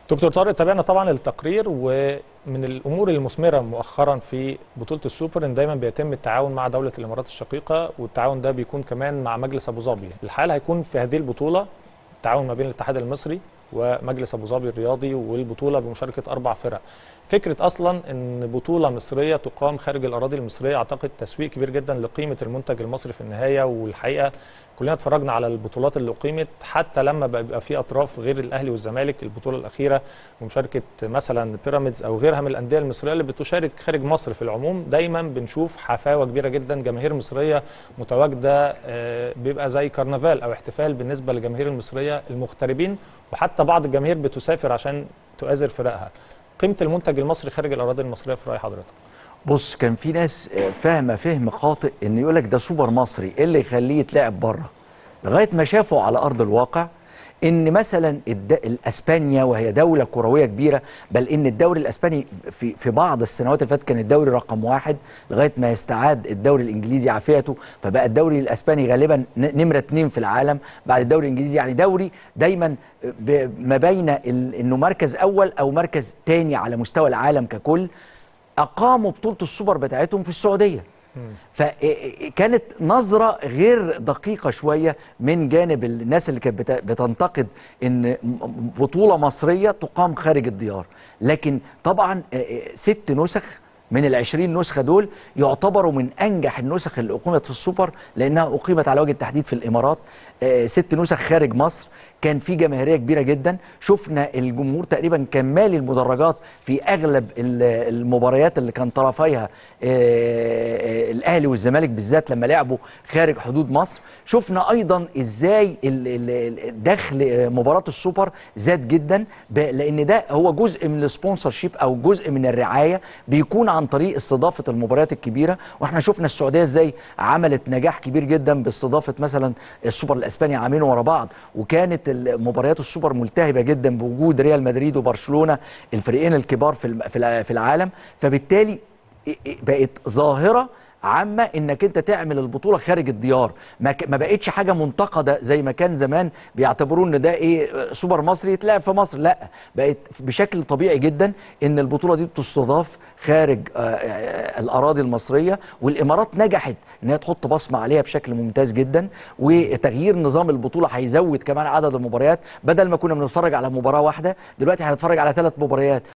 دكتور طارق تابعنا طبعا التقرير ومن الامور المثمره مؤخرا في بطوله السوبر ان دايما بيتم التعاون مع دوله الامارات الشقيقه والتعاون ده بيكون كمان مع مجلس ابو ظبي الحال هيكون في هذه البطوله التعاون ما بين الاتحاد المصري ومجلس ابو ظبي الرياضي والبطوله بمشاركه اربع فرق فكره اصلا ان بطوله مصريه تقام خارج الاراضي المصريه اعتقد تسويق كبير جدا لقيمه المنتج المصري في النهايه والحقيقه كلنا اتفرجنا على البطولات اللي اقيمت حتى لما بيبقى في اطراف غير الاهلي والزمالك البطوله الاخيره ومشاركه مثلا بيراميدز او غيرها من الانديه المصريه اللي بتشارك خارج مصر في العموم دايما بنشوف حفاوه كبيره جدا جماهير مصريه متواجده بيبقى زي كرنفال او احتفال بالنسبه للجماهير المصريه المغتربين وحتى بعض الجماهير بتسافر عشان تؤازر فرقها قيمه المنتج المصري خارج الاراضي المصريه في راي حضرتك بص كان في ناس فاهمه فهم خاطئ ان يقول لك ده سوبر مصري ايه اللي يخليه يتلعب بره لغايه ما شافوا على ارض الواقع ان مثلا الاسبانيا وهي دوله كرويه كبيره بل ان الدوري الاسباني في في بعض السنوات اللي فاتت كان الدوري رقم واحد لغايه ما يستعاد الدوري الانجليزي عافيته فبقى الدوري الاسباني غالبا نمره اثنين في العالم بعد الدوري الانجليزي يعني دوري دايما ما بين انه مركز اول او مركز ثاني على مستوى العالم ككل اقاموا بطوله السوبر بتاعتهم في السعوديه فكانت نظرة غير دقيقة شوية من جانب الناس اللي كانت بتنتقد ان بطولة مصرية تقام خارج الديار لكن طبعا ست نسخ من العشرين نسخة دول يعتبروا من أنجح النسخ اللي أقيمت في السوبر لأنها أقيمت على وجه التحديد في الإمارات ست نسخ خارج مصر كان في جماهيريه كبيره جدا شفنا الجمهور تقريبا كان مالي المدرجات في اغلب المباريات اللي كان طرفيها الاهلي والزمالك بالذات لما لعبوا خارج حدود مصر شفنا ايضا ازاي دخل مباراه السوبر زاد جدا لان ده هو جزء من السبونسر شيب او جزء من الرعايه بيكون عن طريق استضافه المباريات الكبيره واحنا شفنا السعوديه ازاي عملت نجاح كبير جدا باستضافه مثلا السوبر الاسباني عامين ورا بعض وكانت مباريات السوبر ملتهبه جدا بوجود ريال مدريد وبرشلونه الفريقين الكبار في في العالم فبالتالي بقت ظاهره عامه انك انت تعمل البطوله خارج الديار ما, ما بقتش حاجه منتقده زي ما كان زمان بيعتبروه ان ده ايه سوبر مصري يتلعب في مصر لا بقت بشكل طبيعي جدا ان البطوله دي بتستضاف خارج آه الاراضي المصريه والامارات نجحت ان هي تحط بصمه عليها بشكل ممتاز جدا وتغيير نظام البطوله هيزود كمان عدد المباريات بدل ما كنا بنتفرج على مباراه واحده دلوقتي هنتفرج على ثلاث مباريات